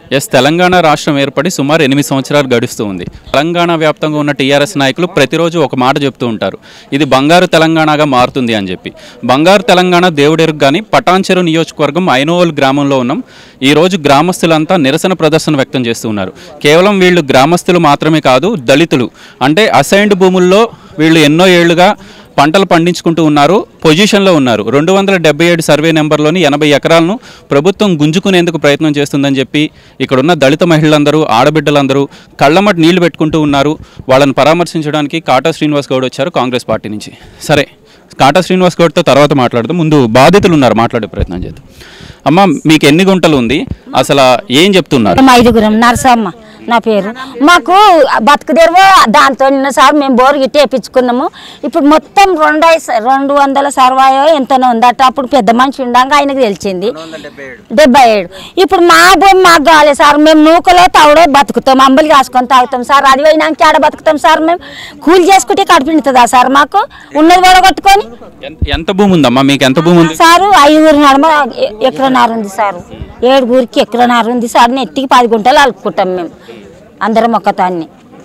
Yes Telangana రాష్ట్రం ఏర్పడి సుమారు ఎనిమిది సంవత్సరాలు గడుస్తూ ఉంది తెలంగాణ వ్యాప్తంగా ఉన్న టీఆర్ఎస్ నాయకులు ప్రతిరోజు ఒక మాట చెప్తూ ఉంటారు ఇది బంగారు తెలంగాణగా మారుతుంది అని చెప్పి బంగారు తెలంగాణ దేవుడెరుగు కానీ పటాన్చెరు నియోజకవర్గం ఐనోవల్ గ్రామంలో ఉన్నాం ఈ రోజు గ్రామస్తులంతా నిరసన ప్రదర్శన వ్యక్తం చేస్తూ ఉన్నారు కేవలం వీళ్ళు గ్రామస్తులు మాత్రమే కాదు దళితులు అంటే అసైన్డ్ భూముల్లో వీళ్ళు ఎన్నో ఏళ్లుగా పంటలు పండించుకుంటూ ఉన్నారు పొజిషన్లో ఉన్నారు రెండు వందల డెబ్బై ఏడు సర్వే నెంబర్లోని ఎనభై ఎకరాలను ప్రభుత్వం గుంజుకునేందుకు ప్రయత్నం చేస్తుందని చెప్పి ఇక్కడున్న దళిత మహిళలందరూ ఆడబిడ్డలందరూ కళ్ళమటి నీళ్లు పెట్టుకుంటూ ఉన్నారు వాళ్ళని పరామర్శించడానికి కాటా శ్రీనివాస్ గౌడ్ వచ్చారు కాంగ్రెస్ పార్టీ నుంచి సరే కాటా శ్రీనివాస్ గౌడ్తో తర్వాత మాట్లాడదాం ముందు బాధితులు ఉన్నారు మాట్లాడే ప్రయత్నం చేద్దాం అమ్మ మీకు ఎన్ని గుంటలు ఉంది అసలు ఏం చెప్తున్నారు మేము ఐదుగురం నరసమ్మ నా పేరు మాకు బతుకుదేరువో దాంతో నిన్న సార్ మేము బోరు గిట్టి వేయించుకున్నాము ఇప్పుడు మొత్తం రెండు ఐ- రెండు వందల సర్వాయో ఎంతనో ఉందట అప్పుడు పెద్ద మనిషి ఉండంగా ఆయనకు తెలిసింది డెబ్బై ఏడు ఇప్పుడు మా భూమి మాకు కావాలి సార్ మేము నూకలో తవుడో బతుకుతాం అంబలి కాసుకొని తాగుతాం సార్ అది పోయినాక ఆడ బతుకుతాం సార్ మేము కూలి చేసుకుంటే కడుపునిస్తుందా సార్ మాకు ఉన్నది వడగొట్టుకొని ఎంత- ఎంత భూమి ఉందమ్మా మీకు ఎంత భూమి ఉంది సారు ఐదుగురు నడమ ఎ- ఎకరన్నర ఉంది సారు ఏడుగురికి ఎకరన్నర ఉంది సార్ నెత్తికి పది గుంటలు అలుపుకుంటాం మేము అందరం ఒక్కతాన్ని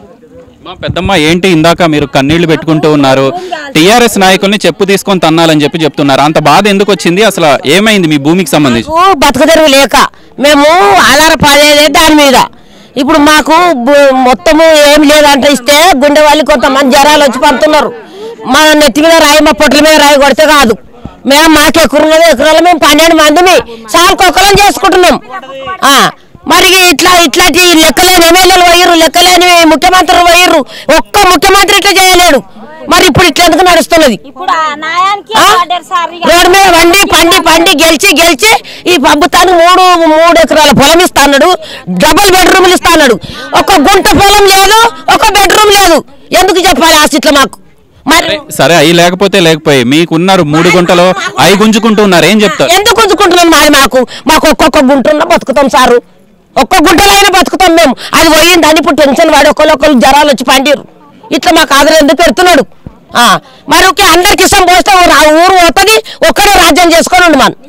మా పెద్దమ్మ ఏంటి ఇందాక మీరు కన్నీళ్లు పెట్టుకుంటూ ఉన్నారు టీఆర్ఎస్ నాయకుల్ని చెప్పు తీసుకొని తన్నాలని చెప్పి చెప్తున్నారు అంత బాధ ఎందుకు వచ్చింది అసలు ఏమైంది మీ భూమికి సంబంధించి మాకు బతుకుదెరువు లేక మేము ఆధారపడేదే దాని మీద ఇప్పుడు మాకు బు- మొత్తము ఏం లేదంటే ఇస్తే గుండె వాళ్ళు కొంతమంది జ్వరాలు వచ్చి పడుతున్నారు మన నెత్తి మీద రాయి మా పొట్ల మీద రాయి కొడితే కాదు మేము మాకు ఎకరున్నది ఎకరాలు మేము పన్నెండు మందిమి సార్ కుక్కలం చేసుకుంటున్నాం ఆ, మరి ఇట్లా ఇట్లాంటి లెక్కలేని ఎమ్మెల్యేలు పోయిర్రు లెక్కలేని ముఖ్యమంత్రులు పోయిర్రు ఒక్క ముఖ్యమంత్రి ఇట్లా చేయలేడు మరి ఇప్పుడు ఇట్లా ఎందుకు నడుస్తున్నది ఇప్పుడు ఆ న్యాయానికి ఆ? పడ్డారు సార్ ఇక. రోడ్డు మీద వండి పండి పండి గెలిచి గెలిచి ఈ ప్రభుత్వానికి మూడు మూడు ఎకరాల పొలం ఇస్తాడు డబుల్ బెడ్రూమ్లు ఇస్తాడు ఒక గుంట పొలం లేదు ఒక బెడ్రూమ్ లేదు ఎందుకు చెప్పాలి ఆ సీట్లో మాకు మరి సరే అవి లేకపోతే లేకపోయి మీకున్నారు మూడు గుంటలో అవి గుంజుకుంటూ ఉన్నారు ఏం చెప్తారు ఎందుకు ఉంచుకుంటున్నాం మరి మాకు మాకు ఒక్కొక్క గుంట ఉన్న బతుకుతాం సారు ఒక్క గుంటలో అయినా బతుకుతాం మేము అది పోయింది అని ఇప్పుడు టెన్షన్ వాడి ఒకళ్ళు ఒకళ్ళు జ్వరాలు వచ్చి పండిరు ఇట్లా మాకు ఆదరణ ఎందుకు పెడుతున్నాడు ఆ, మరి ఒక అందరికి ఇష్టం పోస్తే ఊరు ఆ ఊరు పోతుంది ఒక్కడే రాజ్యం చేసుకొని ఉండు మనం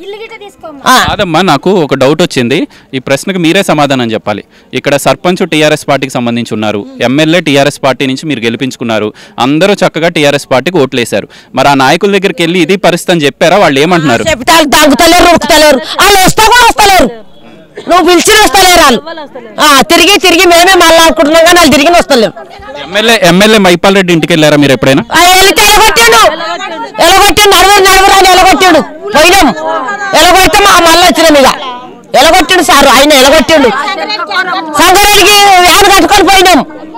ఆ. కాదమ్మా నాకు ఒక డౌట్ వచ్చింది ఈ ప్రశ్నకు మీరే సమాధానం చెప్పాలి ఇక్కడ సర్పంచ్ టీఆర్ఎస్ పార్టీకి సంబంధించి ఉన్నారు ఎమ్మెల్యే టీఆర్ఎస్ పార్టీ నుంచి మీరు గెలిపించుకున్నారు అందరూ చక్కగా టీఆర్ఎస్ పార్టీకి ఓట్లేశారు మరి ఆ నాయకుల దగ్గరికి వెళ్ళి ఇది పరిస్థితి అని చెప్పారా వాళ్ళు ఏమంటున్నారు చెప్తారు తాగుతలేరు ఉరుకుతలేరు వాళ్ళు వస్తా కూడా వస్తలేరు నువ్వు పిలిచి వస్తలేరు వాళ్ళు ఆ, తిరిగి తిరిగి మేమే మళ్ళీ అనుకుంటున్నాం కానీ వాళ్ళు తిరిగి వస్తలేరు ఎమ్మెల్యే ఎమ్మెల్యే మైపాల్ రెడ్డి ఇంటికి వెళ్ళారా మీరు ఎప్పుడైనా ఆ, వెళ్తే ఎలగొట్టాడు ఎలగొట్టాడు నడువు నడువురా అని ఎలగొట్టాడు పోయినాం ఎలగొడితే మా మళ్ళీ వచ్చినాం ఇక ఎలగొట్టాడు సార్ ఆయన ఎలగొట్టాడు సంగారెడ్డికి వ్యాన్ కట్టుకొని పోయినాం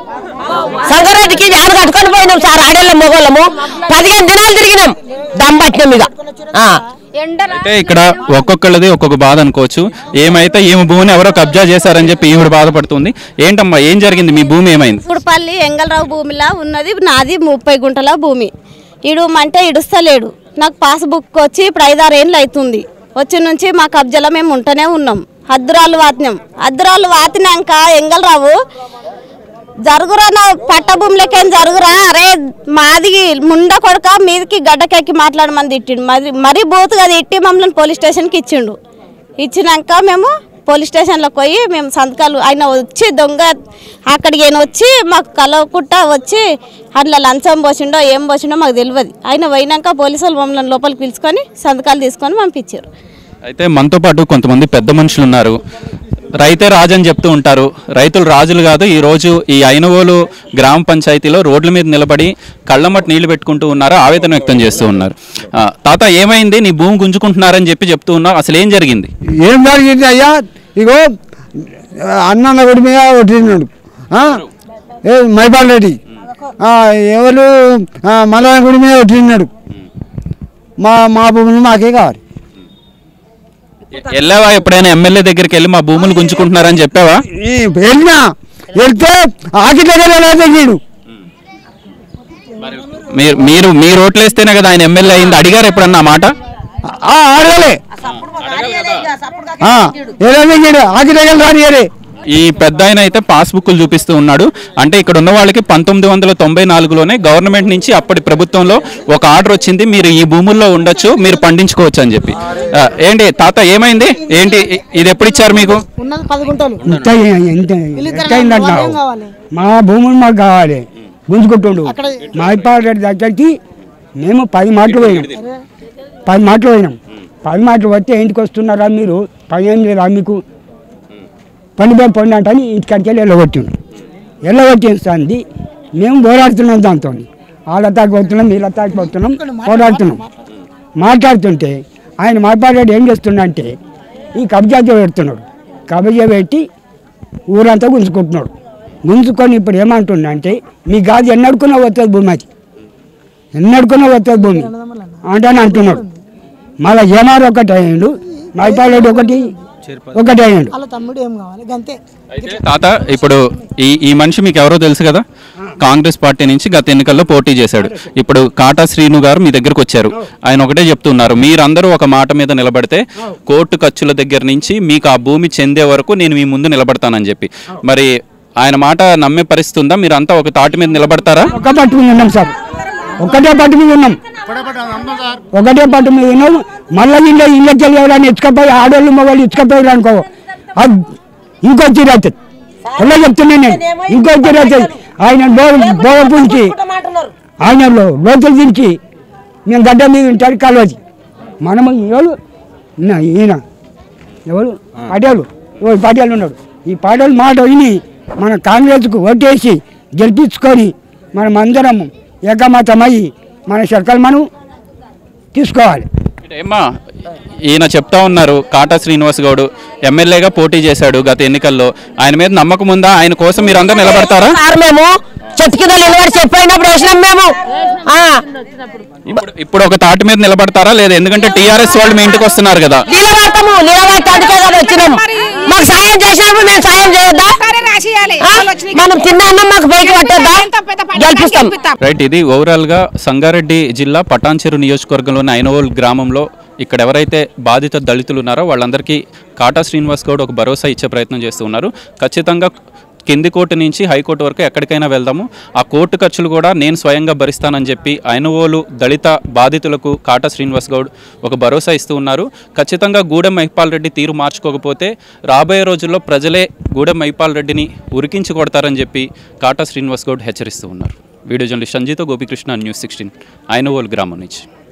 సంగారెడ్డికి వ్యాన్ కట్టుకొని పోయినాం సార్ ఆడేళ్ళం మొగోళ్ళము పదిహేను దినాలు తిరిగినాం దమ్ పట్టినాం ఇక ఆ. అయితే ఇక్కడ ఒక్కొక్కళ్ళది ఒక్కొక్క బాధ అనుకోవచ్చు ఏమైతే ఈమె భూమిని ఎవరో కబ్జా చేశారని చెప్పి ఈవిడ బాధపడుతుంది ఏంటమ్మా ఏం జరిగింది మీ భూమి ఏమైంది ఇప్పుడుపల్లి ఎంగళరావు భూమిలా ఉన్నది నాది ముప్పై గుంటల భూమి ఇడుమంటే ఇడుస్తలేడు నాకు పాస్బుక్ వచ్చి ఇప్పుడు ఐదారు ఏళ్ళు అవుతుంది వచ్చి నుంచి మా కబ్జాలో మేము ఉంటూనే ఉన్నాం హద్దురాలు వాతినాం హద్దురాలు వాతినాక ఎంగళరావు జరుగురా నా పట్ట భూమిలోకేం జరుగురా అరే మాది ముండ కొడక మీదికి గడ్డకెక్కి మాట్లాడమని తిట్టిండు మరి మరీ బూతుగా తిట్టి మమ్మల్ని పోలీస్ స్టేషన్కి ఇచ్చిండు ఇచ్చినాక మేము పోలీస్ స్టేషన్లోకి పోయి మేము సంతకాలు ఆయన వచ్చి దొంగ అక్కడికి ఆయన వచ్చి మాకు కలవకుండా వచ్చి అందులో లంచం పోసిండో ఏం పోసిండో మాకు తెలియదు ఆయన పోయినాక పోలీసులు మమ్మల్ని లోపలికి పిలుచుకొని సంతకాలు తీసుకొని పంపించారు అయితే మనతో పాటు కొంతమంది పెద్ద మనుషులు ఉన్నారు రైతే రాజు అని చెప్తూ ఉంటారు రైతులు రాజులు కాదు ఈ రోజు ఈ ఐనవోలు గ్రామ పంచాయతీలో రోడ్ల మీద నిలబడి కళ్ళమట్టి నీళ్లు పెట్టుకుంటూ ఉన్నారు ఆవేదన వ్యక్తం చేస్తూ ఉన్నారు ఆ, తాత ఏమైంది నీ భూమి గుంజుకుంటున్నారని చెప్పి చెప్తూ ఉన్నావు అసలు ఏం జరిగింది ఏం జరిగింది అయ్యా ఇగో అన్న గుడి మీద కొట్టినాడు ఆ? ఏ మైపాల్ రెడ్డి ఆ, ఎవరు మలయ గుడి మీద కొట్టినాడు మా మా భూములు మాకే కావాలి వెళ్ళావా ఎప్పుడైనా ఎమ్మెల్యే దగ్గరికి వెళ్ళి మా భూములు గుంజుకుంటున్నారని చెప్పావా ఈ వెళ్ళినా వెళ్తే ఆకి దగ్గర ఎలా తగ్గాడు మీరు మీరు మీరు ఓట్లేస్తేనే కదా ఆయన ఎమ్మెల్యే అయింది అడిగారు ఎప్పుడన్నా ఆ మాట ఆ, ఆడలే ఆ, ఎలా తగ్గాడు ఆకి దగ్గర రానియరే ఈ పెద్ద ఆయన అయితే పాస్బుక్లు చూపిస్తూ ఉన్నాడు అంటే ఇక్కడ ఉన్న వాళ్ళకి పంతొమ్మిది వందల తొంభై నాలుగులోనే గవర్నమెంట్ నుంచి అప్పటి ప్రభుత్వంలో ఒక ఆర్డర్ వచ్చింది మీరు ఈ భూముల్లో ఉండొచ్చు మీరు పండించుకోవచ్చు అని చెప్పి ఆ, ఏంటి తాత ఏమైంది ఏంటి ఇ- ఇది ఎప్పుడు ఇచ్చారు మీకు ఉన్నది పది గుంటలు ఇంత ఎంత ఎంత అయిందంటున్నావు మా భూములు మాకు కావాలి గుంజుకుంటుండు మా ఇప్పారెడ్డి దగ్గరికి మేము పది మాటలు పోయినాం పది మాటలు పోయినాం పది మాటలు వస్తే ఇంటికి వస్తున్నారా మీరు పని ఏం లేదా మీకు పని పోయి పండి అంటే ఇంటికాడికి వెళ్ళి వెళ్ళగొట్టిండు వెళ్ళగొట్టింది మేము పోరాడుతున్నాం దాంతో వాళ్ళ తాకి పోతున్నాం వీళ్ళ తాకి పోతున్నాం పోరాడుతున్నాం మాట్లాడుతుంటే ఆయన మాట్లాడాడు ఏం చేస్తుండంటే ఈ కబ్జా పెడుతున్నాడు కబ్జా పెట్టి ఊరంతా గుంజుకుంటున్నాడు గుంజుకొని ఇప్పుడు ఏమంటుండంటే మీ గాది ఎన్నడుకున్నా వస్తుంది భూమి అది ఎన్నడుకున్నా వస్తుంది భూమి అంటే అని అంటున్నాడు మళ్ళీ ఏమారు ఒకటి అయ్యాడు మైపాలెడ్డి ఒకటి ఒకటి అయ్యాడు వాళ్ళ తమ్ముడు ఏం కావాలి గంతే అయితే తాత ఇప్పుడు ఈ ఈ మనిషి మీకు ఎవరో తెలుసు కదా కాంగ్రెస్ పార్టీ నుంచి గత ఎన్నికల్లో పోటీ చేశాడు ఇప్పుడు కాటా శ్రీను గారు మీ దగ్గరకు వచ్చారు ఆయన ఒకటే చెప్తున్నారు మీరందరూ ఒక మాట మీద నిలబడితే కోర్టు ఖర్చుల దగ్గర నుంచి మీకు ఆ భూమి చెందే వరకు నేను మీ ముందు నిలబడతానని చెప్పి మరి ఆయన మాట నమ్మే పరిస్థితి ఉందా మీరంతా ఒక తాటి మీద నిలబడతారా ఒక పట్టు మీద ఉన్నాం సార్ ఒకటే పట్టు మీద ఉన్నాం ఒకటే పట్టు మీద ఉన్నాం మళ్ళీ ఇళ్ళ ఇళ్ళకి వెళ్ళి ఎవరైనా ఇచ్చుకపోయి ఆడోళ్ళు మగవాళ్ళు ఇచ్చుకపోయారు అనుకో అది ఇంకొచ్చి అవుతుంది ఎలా చెప్తున్నా నేను ఇంకొచ్చి అవుతుంది ఆయన బో బోగ పుంచి ఆయన లో- లోతులు దించి నేను గడ్డ మీద ఉంటాడు కలవది మనము ఎవరు ఈయన ఈయన ఎవరు పటేలు ఓ పటేలు ఉన్నాడు ఈ పటేలు మాట విని మన కాంగ్రెస్కు ఓటేసి గెలిపించుకొని మనం అందరం ఏకమతమై మన సర్కల్ మనం తీసుకోవాలి ఏమ్మా ఈయన చెప్తా ఉన్నారు కాటా శ్రీనివాస్ గౌడ్ ఎమ్మెల్యేగా పోటీ చేశాడు గత ఎన్నికల్లో ఆయన మీద నమ్మకం ఉందా ఆయన కోసం మీరు అందరూ నిలబడతారా సార్ మేము చెట్టు కింద నిలబడి చెప్పినప్పుడు వేసినాం మేము ఆ, ఇప్పుడు ఇప్పుడు ఒక తాటి మీద నిలబడతారా లేదా ఎందుకంటే టీఆర్ఎస్ వాళ్ళు మీ ఇంటికి వస్తున్నారు కదా నిలబడతాము నిలబడటానికే కదా వచ్చినాం మాకు సాయం చేసినప్పుడు మేము సాయం చేయొద్దా ఆ? మనం తిన్న అన్నం మాకు బయట పట్టొద్దా గెలిపిస్తాం రైట్ ఇది ఓవరాల్ గా సంగారెడ్డి జిల్లా పటాన్చెరు నియోజకవర్గంలోని ఐనవోల్ గ్రామంలో ఇక్కడ ఎవరైతే బాధిత దళితులు ఉన్నారో వాళ్ళందరికీ కాటా శ్రీనివాస్ గౌడ్ ఒక భరోసా ఇచ్చే ప్రయత్నం చేస్తూ ఉన్నారు ఖచ్చితంగా కింది కోర్టు నుంచి హైకోర్టు వరకు ఎక్కడికైనా వెళ్దాము ఆ కోర్టు ఖర్చులు కూడా నేను స్వయంగా భరిస్తానని చెప్పి ఐనవోలు దళిత బాధితులకు కాటా శ్రీనివాస్ గౌడ్ ఒక భరోసా ఇస్తూ ఉన్నారు ఖచ్చితంగా గూడెం మైపాల్ రెడ్డి తీరు మార్చుకోకపోతే రాబోయే రోజుల్లో ప్రజలే గూడెం మైపాల్ రెడ్డిని ఉరికించి కొడతారని చెప్పి కాటా శ్రీనివాస్ గౌడ్ హెచ్చరిస్తూ ఉన్నారు వీడియో జర్నలిస్ట్ సంజీతో గోపికృష్ణ న్యూస్ సిక్స్టీన్ ఐనవోల్ గ్రామం నుంచి